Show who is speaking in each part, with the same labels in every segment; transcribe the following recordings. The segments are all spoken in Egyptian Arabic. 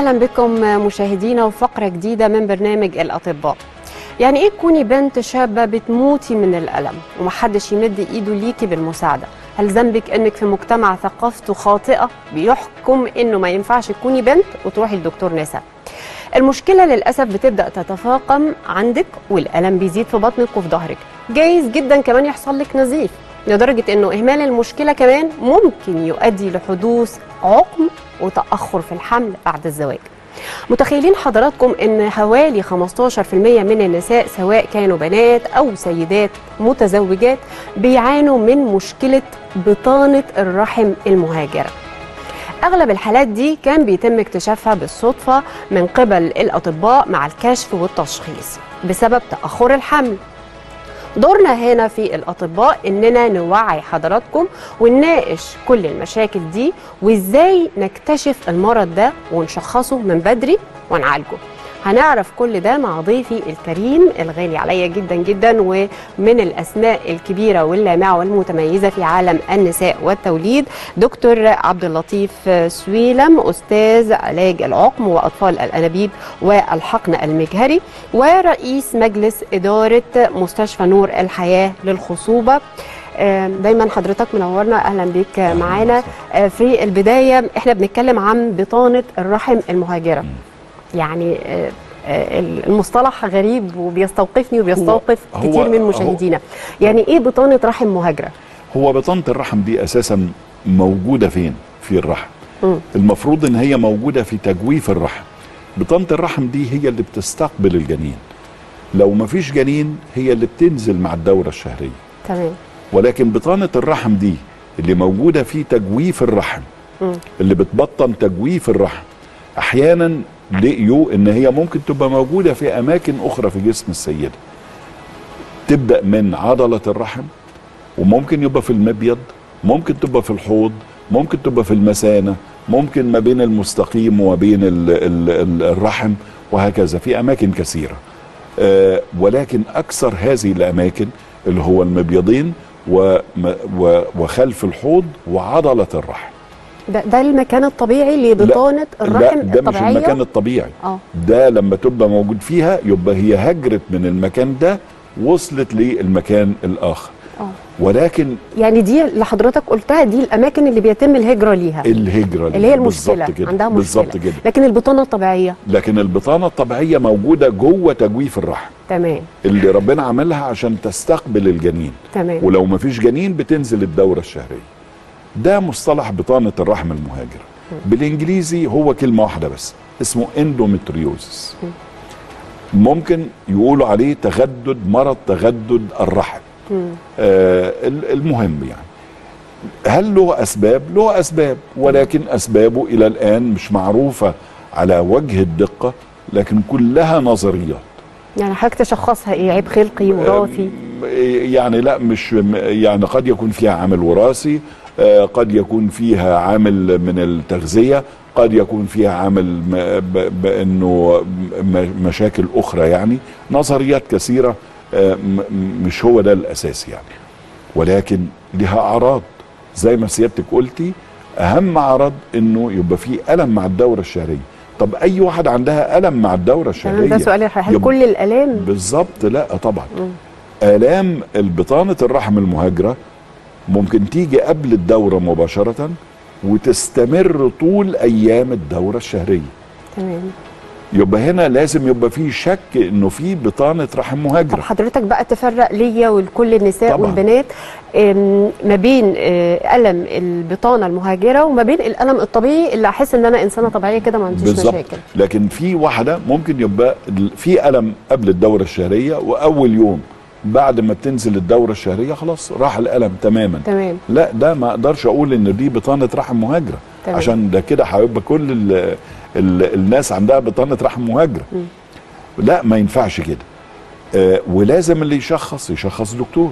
Speaker 1: اهلا بكم مشاهدينا وفقره جديده من برنامج الاطباء يعني ايه تكوني بنت شابه بتموتي من الالم ومحدش يمد ايده ليكي بالمساعده هل ذنبك انك في مجتمع ثقافته خاطئه بيحكم انه ما ينفعش تكوني بنت وتروحي لدكتور نساء المشكله للاسف بتبدا تتفاقم عندك والالم بيزيد في بطنك وفي ظهرك جايز جدا كمان يحصل لك نزيف لدرجه انه اهمال المشكله كمان ممكن يؤدي لحدوث عقم وتاخر في الحمل بعد الزواج متخيلين حضراتكم ان حوالي 15% من النساء سواء كانوا بنات او سيدات متزوجات بيعانوا من مشكله بطانه الرحم المهاجره اغلب الحالات دي كان بيتم اكتشافها بالصدفه من قبل الاطباء مع الكشف والتشخيص بسبب تاخر الحمل دورنا هنا في الأطباء إننا نوعي حضراتكم ونناقش كل المشاكل دي وإزاي نكتشف المرض ده ونشخصه من بدري ونعالجه هنعرف كل ده مع ضيفي الكريم الغالي عليا جدا جدا ومن الاسماء الكبيره واللامعه والمتميزه في عالم النساء والتوليد دكتور عبد اللطيف سويلم استاذ علاج العقم واطفال الانابيب والحقن المجهري ورئيس مجلس اداره مستشفى نور الحياه للخصوبه دايما حضرتك منورنا اهلا بيك معانا في البدايه احنا بنتكلم عن بطانه الرحم المهاجره يعني المصطلح غريب وبيستوقفني وبيستوقف هو كتير هو من مشاهدينا يعني ايه بطانه رحم مهاجره
Speaker 2: هو بطانه الرحم دي اساسا موجوده فين في الرحم م. المفروض ان هي موجوده في تجويف الرحم بطانه الرحم دي هي اللي بتستقبل الجنين لو ما فيش جنين هي اللي بتنزل مع الدوره الشهريه
Speaker 1: تمام
Speaker 2: ولكن بطانه الرحم دي اللي موجوده في تجويف الرحم م. اللي بتبطن تجويف الرحم احيانا لقيوا ان هي ممكن تبقى موجوده في اماكن اخرى في جسم السيده تبدا من عضله الرحم وممكن يبقى في المبيض ممكن تبقى في الحوض ممكن تبقى في المثانه ممكن ما بين المستقيم وما بين ال ال ال الرحم وهكذا في اماكن كثيره آه ولكن اكثر هذه الاماكن اللي هو المبيضين وخلف الحوض وعضله الرحم
Speaker 1: ده, ده المكان الطبيعي لبطانه الرحم
Speaker 2: لا ده
Speaker 1: الطبيعيه
Speaker 2: مش المكان الطبيعي
Speaker 1: اه
Speaker 2: ده لما تبقى موجود فيها يبقى هي هجرت من المكان ده وصلت للمكان الاخر
Speaker 1: اه
Speaker 2: ولكن
Speaker 1: يعني دي اللي حضرتك قلتها دي الاماكن اللي بيتم الهجره ليها
Speaker 2: الهجره
Speaker 1: اللي هي المشكله
Speaker 2: كده.
Speaker 1: عندها مشكله
Speaker 2: بالظبط كده
Speaker 1: لكن البطانه الطبيعيه
Speaker 2: لكن البطانه الطبيعيه موجوده جوه تجويف الرحم
Speaker 1: تمام
Speaker 2: اللي ربنا عملها عشان تستقبل الجنين
Speaker 1: تمام
Speaker 2: ولو ما فيش جنين بتنزل الدوره الشهريه ده مصطلح بطانه الرحم المهاجره بالانجليزي هو كلمه واحده بس اسمه اندومتريوزس ممكن يقولوا عليه تغدد مرض تغدد الرحم آه المهم يعني هل له اسباب له اسباب ولكن اسبابه الى الان مش معروفه على وجه الدقه لكن كلها نظريات
Speaker 1: يعني حضرتك تشخصها ايه عيب خلقي وراثي
Speaker 2: يعني لا مش يعني قد يكون فيها عامل وراثي قد يكون فيها عامل من التغذية قد يكون فيها عامل بأنه مشاكل أخرى يعني نظريات كثيرة مش هو ده الأساس يعني ولكن لها أعراض زي ما سيادتك قلتي أهم أعراض أنه يبقى في ألم مع الدورة الشهرية طب أي واحد عندها ألم مع الدورة الشهرية
Speaker 1: ده سؤال هل كل الآلام
Speaker 2: بالظبط لا طبعا م. آلام البطانة الرحم المهاجرة ممكن تيجي قبل الدورة مباشرة وتستمر طول أيام الدورة الشهرية
Speaker 1: تمام
Speaker 2: يبقى هنا لازم يبقى في شك انه في بطانه رحم مهاجره
Speaker 1: طب حضرتك بقى تفرق ليا ولكل النساء
Speaker 2: طبعا.
Speaker 1: والبنات ما بين الم البطانه المهاجره وما بين الالم الطبيعي اللي احس ان انا انسانه طبيعيه كده ما عنديش
Speaker 2: بالزبط.
Speaker 1: مشاكل
Speaker 2: لكن في واحده ممكن يبقى في الم قبل الدوره الشهريه واول يوم بعد ما بتنزل الدوره الشهريه خلاص راح الالم تماما
Speaker 1: تمام
Speaker 2: لا ده ما اقدرش اقول ان دي بطانه رحم مهاجره
Speaker 1: تمام.
Speaker 2: عشان ده كده هيبقى كل ال ال الناس عندها بطانه رحم مهاجره
Speaker 1: م.
Speaker 2: لا ما ينفعش كده آه ولازم اللي يشخص يشخص دكتور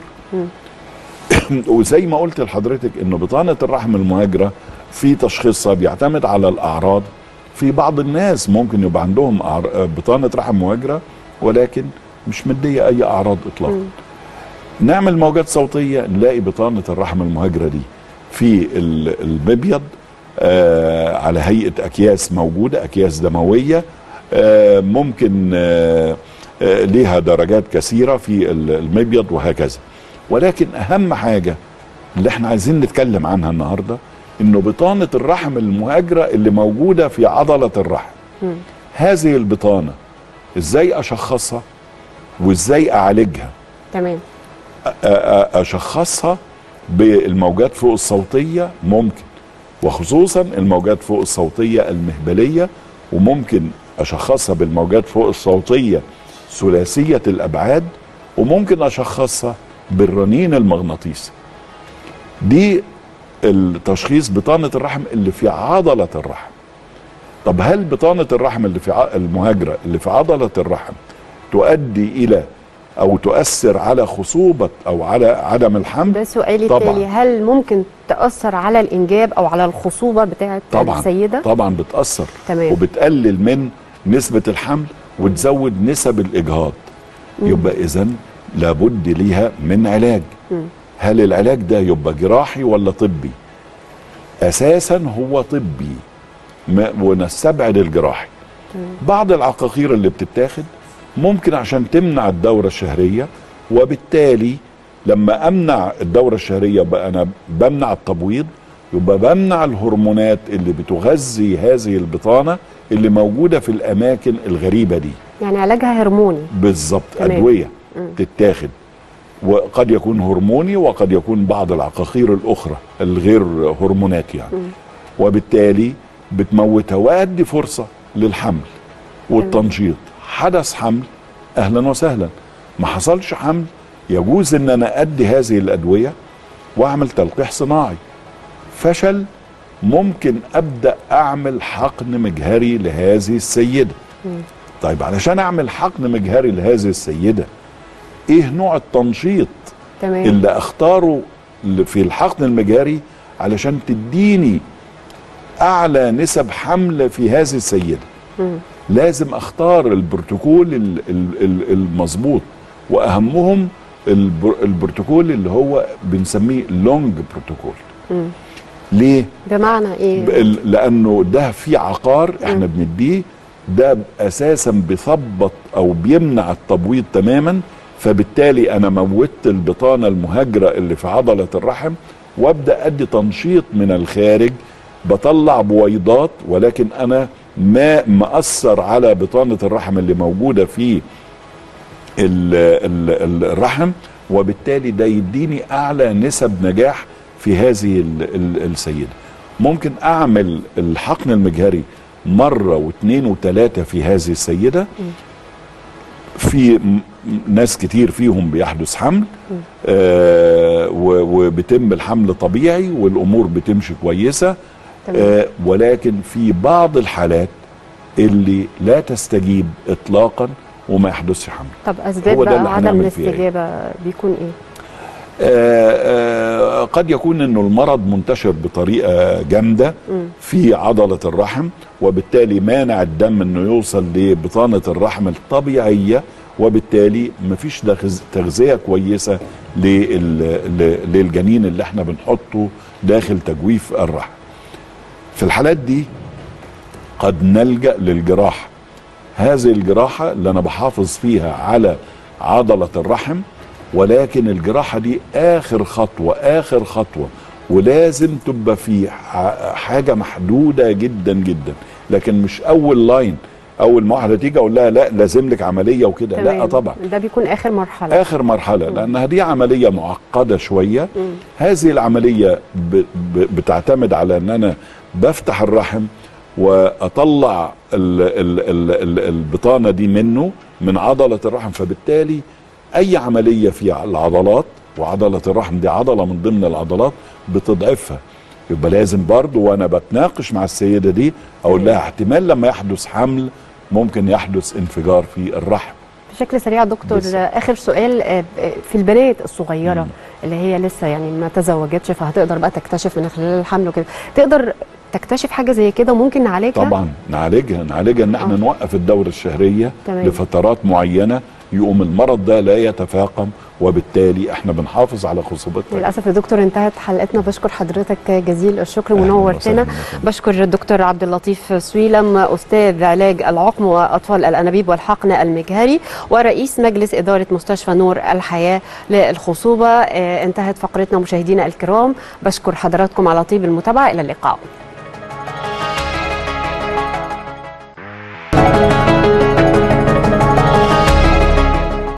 Speaker 2: وزي ما قلت لحضرتك انه بطانه الرحم المهاجره في تشخيصها بيعتمد على الاعراض في بعض الناس ممكن يبقى عندهم بطانه رحم مهاجره ولكن مش مديه اي اعراض اطلاقا نعمل موجات صوتيه نلاقي بطانه الرحم المهاجره دي في المبيض آه على هيئه اكياس موجوده اكياس دمويه آه ممكن آه آه ليها درجات كثيره في ال- المبيض وهكذا ولكن اهم حاجه اللي احنا عايزين نتكلم عنها النهارده انه بطانه الرحم المهاجره اللي موجوده في عضله الرحم هذه البطانه ازاي اشخصها وازاي اعالجها
Speaker 1: تمام
Speaker 2: أ- أ- اشخصها بالموجات فوق الصوتيه ممكن وخصوصا الموجات فوق الصوتيه المهبليه وممكن اشخصها بالموجات فوق الصوتيه ثلاثيه الابعاد وممكن اشخصها بالرنين المغناطيسي دي التشخيص بطانه الرحم اللي في عضله الرحم طب هل بطانه الرحم اللي في ع- المهاجره اللي في عضله الرحم تؤدي الى او تؤثر على خصوبه او على عدم الحمل
Speaker 1: ده سؤالي
Speaker 2: طبعاً.
Speaker 1: التالي هل ممكن تأثر على الإنجاب أو على الخصوبة بتاعة
Speaker 2: طبعا
Speaker 1: السيدة؟
Speaker 2: طبعا بتاثر
Speaker 1: تمام.
Speaker 2: وبتقلل من نسبه الحمل وتزود نسب الاجهاض يبقى اذا لابد ليها من علاج هل العلاج ده يبقى جراحي ولا طبي اساسا هو طبي ما- ونستبعد الجراحي بعض العقاقير اللي بتتاخد ممكن عشان تمنع الدورة الشهرية وبالتالي لما امنع الدورة الشهرية بقى انا بمنع التبويض يبقى بمنع الهرمونات اللي بتغذي هذه البطانة اللي موجودة في الاماكن الغريبة دي
Speaker 1: يعني علاجها هرموني
Speaker 2: بالظبط
Speaker 1: تمام.
Speaker 2: ادويه تتاخد وقد يكون هرموني وقد يكون بعض العقاقير الاخرى الغير هرمونات يعني وبالتالي بتموتها وادي فرصه للحمل والتنشيط حدث حمل اهلا وسهلا ما حصلش حمل يجوز ان انا ادي هذه الادويه واعمل تلقيح صناعي فشل ممكن ابدا اعمل حقن مجهري لهذه السيده طيب علشان اعمل حقن مجهري لهذه السيده ايه نوع التنشيط
Speaker 1: تمام
Speaker 2: اللي اختاره ل- في الحقن المجهري علشان تديني اعلى نسب حمل في هذه السيده لازم اختار البروتوكول ال- ال- ال- المظبوط واهمهم البر- البروتوكول اللي هو بنسميه لونج بروتوكول ليه
Speaker 1: بمعنى إيه؟
Speaker 2: ال- لانه ده في عقار احنا بنديه ده اساسا بيثبط او بيمنع التبويض تماما فبالتالي انا موتت البطانه المهاجره اللي في عضله الرحم وابدا ادي تنشيط من الخارج بطلع بويضات ولكن انا ما مأثر على بطانه الرحم اللي موجوده في ال- ال- الرحم وبالتالي ده يديني اعلى نسب نجاح في هذه ال- ال- السيده ممكن اعمل الحقن المجهري مره واثنين وثلاثه في هذه السيده في م- ناس كتير فيهم بيحدث حمل آه و- وبيتم الحمل طبيعي والامور بتمشي كويسه
Speaker 1: تمام.
Speaker 2: آه ولكن في بعض الحالات اللي لا تستجيب اطلاقا وما يحدثش حمل
Speaker 1: طب أسباب
Speaker 2: هو ده
Speaker 1: بقى
Speaker 2: اللي
Speaker 1: عدم
Speaker 2: هنعمل فيه إيه؟
Speaker 1: الاستجابة بيكون إيه؟
Speaker 2: آه، آه، قد يكون انه المرض منتشر بطريقه جامده في عضله الرحم وبالتالي مانع الدم انه يوصل لبطانه الرحم الطبيعيه وبالتالي مفيش تغذ- تغذيه كويسه لل- ل- للجنين اللي احنا بنحطه داخل تجويف الرحم. في الحالات دي قد نلجا للجراحه. هذه الجراحه اللي انا بحافظ فيها على عضله الرحم ولكن الجراحه دي اخر خطوه اخر خطوه ولازم تبقى في ح- حاجه محدوده جدا جدا لكن مش اول لاين اول ما واحده تيجي اقول لها لا لازم لك عمليه وكده لا
Speaker 1: تمام.
Speaker 2: طبعا
Speaker 1: ده بيكون آخر مرحلة
Speaker 2: اخر مرحله لانها دي عمليه معقده شويه هذه العمليه ب ب بتعتمد على ان انا بفتح الرحم واطلع ال ال ال ال البطانه دي منه من عضله الرحم فبالتالي اي عمليه في العضلات وعضله الرحم دي عضله من ضمن العضلات بتضعفها يبقى لازم برضو وانا بتناقش مع السيده دي اقول لها احتمال لما يحدث حمل ممكن يحدث انفجار في الرحم
Speaker 1: بشكل سريع يا دكتور
Speaker 2: بالظبط.
Speaker 1: اخر سؤال آه، في البنات الصغيره اللي هي لسه يعني ما تزوجتش فهتقدر بقى تكتشف من خلال الحمل وكده تقدر تكتشف حاجه زي كده وممكن نعالجها
Speaker 2: طبعا نعالجها نعالجها ان احنا
Speaker 1: آه.
Speaker 2: نوقف الدوره الشهريه
Speaker 1: تمام.
Speaker 2: لفترات معينه يقوم المرض ده لا يتفاقم وبالتالي احنا بنحافظ على خصوبتنا
Speaker 1: للاسف يا دكتور انتهت حلقتنا بشكر حضرتك جزيل الشكر
Speaker 2: أهلاً
Speaker 1: ونورتنا
Speaker 2: وسهلاً.
Speaker 1: بشكر الدكتور عبد اللطيف سويلم استاذ علاج العقم واطفال الانابيب والحقن المجهري ورئيس مجلس اداره مستشفى نور الحياه للخصوبه آه، انتهت فقرتنا مشاهدينا الكرام بشكر حضراتكم على طيب المتابعه الى اللقاء